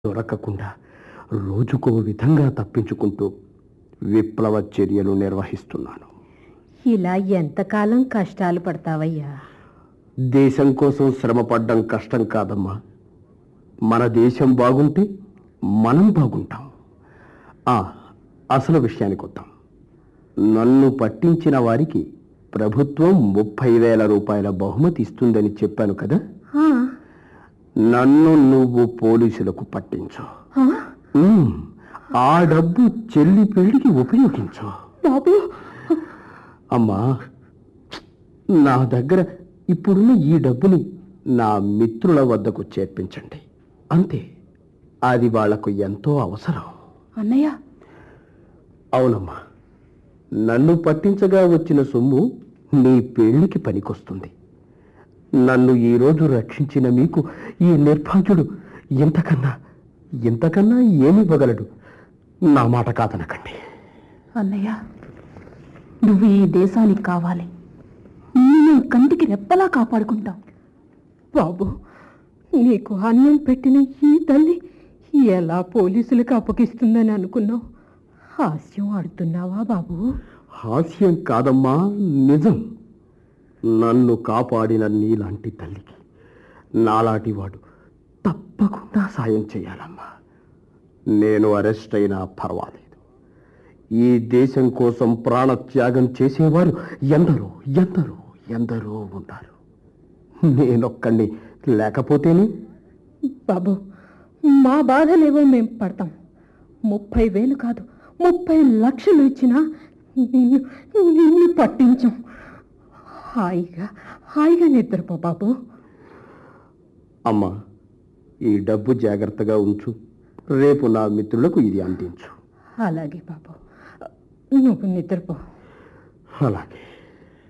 దొరకకుండా రోజుకో విధంగా తప్పించుకుంటూ విప్లవ చర్యలు నిర్వహిస్తున్నాను ఇలా ఎంతకాలం కష్టాలు పడతావయ్యా దేశం కోసం శ్రమపడ్డం కష్టం కాదమ్మా మన దేశం బాగుంటే మనం బాగుంటాం ఆ అసలు విషయానికి వద్దాం నన్ను పట్టించిన వారికి ప్రభుత్వం ముప్పై వేల రూపాయల బహుమతి ఇస్తుందని చెప్పాను కదా ఆ, నన్ను నువ్వు పోలీసులకు పట్టించు ఆ, ఉమ్, ఆ డబ్బు చెల్లి పెళ్లికి ఉపయోగించు బాబు అమ్మా నా దగ్గర ఇప్పుడున్న ఈ డబ్బుని నా మిత్రుల వద్దకు చేర్పించండి అంతే అది వాళ్లకు ఎంతో అవసరం అన్నయ్య అవునమ్మా నన్ను పట్టించగా వచ్చిన సొమ్ము నీ పెళ్లికి పనికొస్తుంది నన్ను ఈరోజు రక్షించిన మీకు ఈ నిర్భాగ్యుడు ఇంతకన్నా ఇంతకన్నా ఏమివ్వగలడు నా మాట కాదనకండి అన్నయ్య నువ్వు ఈ దేశానికి కావాలి నేను కంటికి రెప్పలా కాపాడుకుంటాం బాబు నీకు అన్నం పెట్టిన ఈ తల్లి ఎలా పోలీసులకు అప్పగిస్తుందని అనుకున్నావు హాస్యం ఆడుతున్నావా బాబు హాస్యం కాదమ్మా నిజం నన్ను కాపాడిన నీలాంటి తల్లికి నాలాంటి వాడు తప్పకుండా సాయం చేయాలమ్మా నేను అరెస్ట్ అయినా పర్వాలేదు ఈ దేశం కోసం ప్రాణత్యాగం చేసేవారు ఎందరో ఎందరో ఎందరో ఉన్నారు నేనొక్కడిని లేకపోతేనే బాబు మా బాధలేవో మేం పడతాం ముప్పై వేలు కాదు ముప్పై లక్షలు ఇచ్చినా నిన్ను నిన్ను పట్టించాం హాయిగా హాయిగా నిద్రపో బాబు అమ్మా ఈ డబ్బు జాగ్రత్తగా ఉంచు రేపు నా మిత్రులకు ఇది అందించు అలాగే బాబు నువ్వు నిద్రపో అలాగే